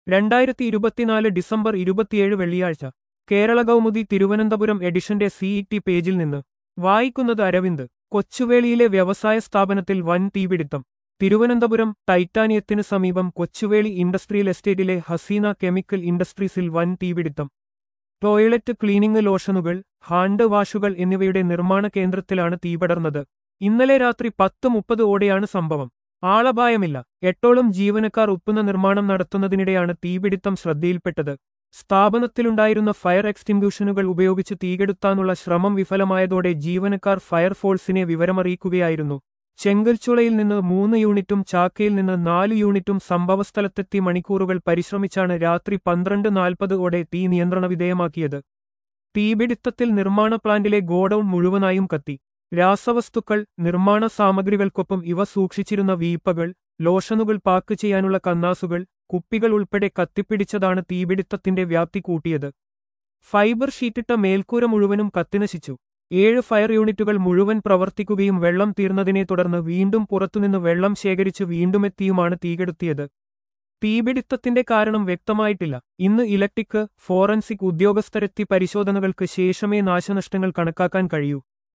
രണ്ടായിരത്തി ഇരുപത്തിനാല് ഡിസംബർ ഇരുപത്തിയേഴ് വെള്ളിയാഴ്ച കേരള കൗമുദി തിരുവനന്തപുരം എഡിഷന്റെ സിഇടി പേജിൽ നിന്ന് വായിക്കുന്നത് അരവിന്ദ് കൊച്ചുവേളിയിലെ വ്യവസായ സ്ഥാപനത്തിൽ വൻ തീപിടുത്തം തിരുവനന്തപുരം ടൈറ്റാനിയത്തിന് സമീപം കൊച്ചുവേളി ഇൻഡസ്ട്രിയൽ എസ്റ്റേറ്റിലെ ഹസീന കെമിക്കൽ ഇൻഡസ്ട്രീസിൽ വൻ തീപിടുത്തം ടോയ്ലറ്റ് ക്ലീനിംഗ് ലോഷനുകൾ ഹാൻഡ് വാഷുകൾ എന്നിവയുടെ നിർമ്മാണ കേന്ദ്രത്തിലാണ് തീപടർന്നത് ഇന്നലെ രാത്രി പത്ത് മുപ്പത് ഓടെയാണ് സംഭവം ആളപായമില്ല എട്ടോളം ജീവനക്കാർ ഉപ്പുന്ന നിർമ്മാണം നടത്തുന്നതിനിടെയാണ് തീപിടുത്തം ശ്രദ്ധയിൽപ്പെട്ടത് സ്ഥാപനത്തിലുണ്ടായിരുന്ന ഫയർ എക്സ്റ്റിംഗ്യൂഷനുകൾ ഉപയോഗിച്ച് തീകെടുത്താനുള്ള ശ്രമം വിഫലമായതോടെ ജീവനക്കാർ ഫയർഫോഴ്സിനെ വിവരമറിയിക്കുകയായിരുന്നു ചെങ്കൽച്ചുളയിൽ നിന്ന് മൂന്ന് യൂണിറ്റും ചാക്കയിൽ നിന്ന് നാല് യൂണിറ്റും സംഭവസ്ഥലത്തെത്തി മണിക്കൂറുകൾ പരിശ്രമിച്ചാണ് രാത്രി പന്ത്രണ്ട് നാൽപ്പത് ഓടെ തീ നിയന്ത്രണ വിധേയമാക്കിയത് തീപിടുത്തത്തിൽ നിർമ്മാണ പ്ലാന്റിലെ ഗോഡൌൺ മുഴുവനായും കത്തി രാസവസ്തുക്കൾ നിർമ്മാണ സാമഗ്രികൾക്കൊപ്പം ഇവ സൂക്ഷിച്ചിരുന്ന വീപ്പകൾ ലോഷനുകൾ പാക്ക് ചെയ്യാനുള്ള കന്നാസുകൾ കുപ്പികൾ ഉൾപ്പെടെ കത്തിപ്പിടിച്ചതാണ് തീപിടുത്തത്തിന്റെ വ്യാപ്തി കൂട്ടിയത് ഫൈബർ ഷീറ്റിട്ട മേൽക്കൂര മുഴുവനും കത്തിനശിച്ചു ഏഴ് ഫയർ യൂണിറ്റുകൾ മുഴുവൻ പ്രവർത്തിക്കുകയും വെള്ളം തീർന്നതിനെ തുടർന്ന് വീണ്ടും പുറത്തുനിന്ന് വെള്ളം ശേഖരിച്ച് വീണ്ടുമെത്തിയുമാണ് തീകെടുത്തിയത് തീപിടുത്തത്തിന്റെ കാരണം വ്യക്തമായിട്ടില്ല ഇന്ന് ഇലക്ട്രിക് ഫോറൻസിക് ഉദ്യോഗസ്ഥരെത്തി പരിശോധനകൾക്ക് ശേഷമേ നാശനഷ്ടങ്ങൾ കണക്കാക്കാൻ കഴിയൂ